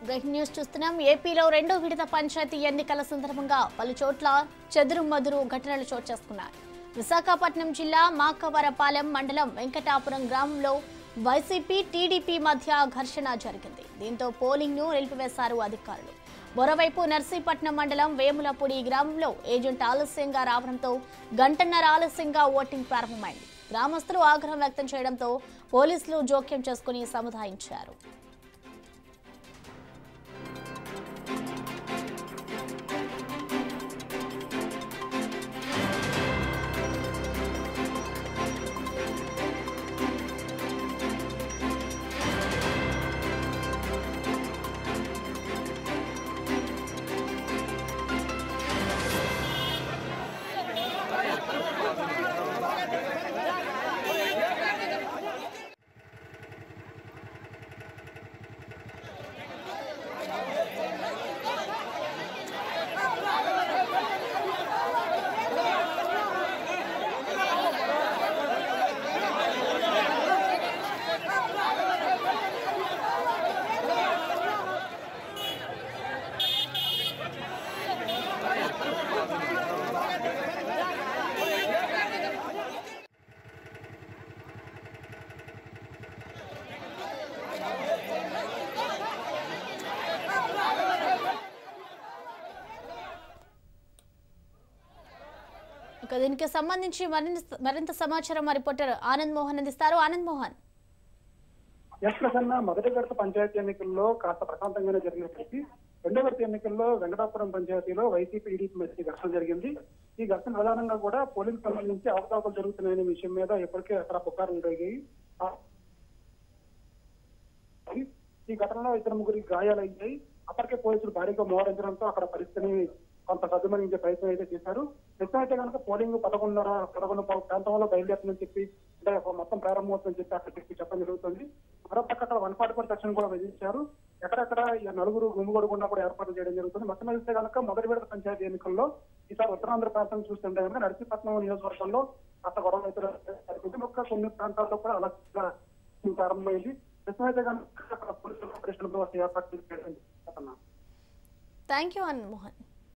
Breaking news చూస్తున్నాం ఏపీలో రెండో విడత పంచాయతీ ఎన్నికల సందర్భంగా పలు చోట్ల చెదురు మదురు ఘటనలు చోటు చేసుకున్నాయి విశాఖపట్నం జిల్లా మాకవరపాలెం మండలం వెంకటాపురం గ్రామంలో వైసీపీ టీడీపీ మధ్య ఘర్షణ జరిగింది దీంతో పోలింగ్ ను నిలిపివేశారు అధికారులు మరోవైపు నర్సీపట్నం మండలం వేములపూడి గ్రామంలో ఏజెంట్ ఆలస్యంగా రావడంతో గంటన్నర ఆలస్యంగా ఓటింగ్ ప్రారంభమైంది గ్రామస్తులు ఆగ్రహం వ్యక్తం చేయడంతో పోలీసులు జోక్యం చేసుకుని సముదాయించారు ఇక దీనికి సంబంధించి మరింత మరింత సమాచారం మా రిపోర్టర్ ఆనంద్ మోహన్ అందిస్తారు ఆనంద్ మోహన్ ఎస్ ప్రసన్న మొదటి విడత పంచాయతీ ఎన్నికల్లో కాస్త ప్రశాంతంగానే జరిగినప్పటికీ రెండో విడత ఎన్నికల్లో వెంకటాపురం పంచాయతీలో వైసీపీ టీడీపీ మధ్య ఘర్షణ జరిగింది ఈ ఘర్షణ ప్రధానంగా కూడా పోలింగ్ సంబంధించి అవకతవకలు జరుగుతున్నాయనే విషయం మీద ఇప్పటికే అక్కడ పుకార్లు జరిగాయి ఆ- ఈ ఘటనలో ఇద్దరు ముగ్గురికి గాయాలయ్యాయి అప్పటికే పోలీసులు భారీగా మోహరించడంతో అక్కడ పరిస్థితిని కొంత సద్దుమణించే ప్రయత్నం అయితే చేశారు నిజం అయితే కనుక పోలింగ్ పదకొండున్నర పదకొండు పావు ప్రాంతంలో బయలుదేరుతుందని చెప్పి అంటే ఒక మొత్తం ప్రారంభమవుతుందని చెప్పి అక్కడ చెప్పి చెప్పడం జరుగుతుంది మరోపక్క అక్కడ వన్ ఫార్టీ ఫోర్ సెక్షన్ కూడా విధించారు ఎక్కడెక్కడ ఈ నలుగురు గుమిగొడకుండా కూడా ఏర్పాటు చేయడం జరుగుతుంది మొత్తం చూస్తే కనుక మొదటి విడత పంచాయతీ ఎన్నికల్లో ఈసారి ఉత్తరాంధ్ర ప్రాంతం చూస్తుంటే కనుక నరసీపట్నం నియోజకవర్గంలో అంత గొడవ అయితే జరిగింది ఒక్క కొన్ని ప్రాంతాల్లో కూడా అలా ప్రారంభమైంది నిజమైతే కనుక అక్కడ పోలీసులు ఆపరేషన్ ఏర్పాటు చేయడం జరిగింది. Thank you Anand Mohan